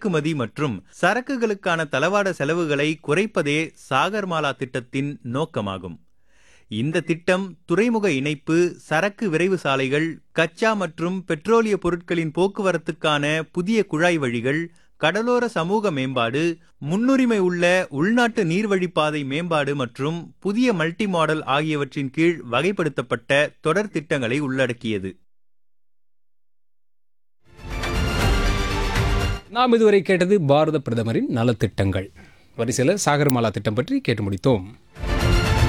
இறக்குமதி மற்றும் சரக்குகளுக்கான தளவாட செலவுகளை குறைப்பதே சாகர்மாலா திட்டத்தின் நோக்கமாகும் இந்த திட்டம் துறைமுக இணைப்பு சரக்கு விரைவு சாலைகள் கச்சா மற்றும் பெட்ரோலிய பொருட்களின் போக்குவரத்துக்கான புதிய குழாய் வழிகள் கடலோர சமூக மேம்பாடு முன்னுரிமை உள்ள உள்நாட்டு நீர்வழிப்பாதை மேம்பாடு மற்றும் புதிய மல்டி மாடல் ஆகியவற்றின் கீழ் வகைப்படுத்தப்பட்ட தொடர் திட்டங்களை உள்ளடக்கியது நாம் இதுவரை கேட்டது பாரத பிரதமரின் நலத்திட்டங்கள் வரிசையில் சாகர்மாலா திட்டம் பற்றி கேட்டு முடித்தோம்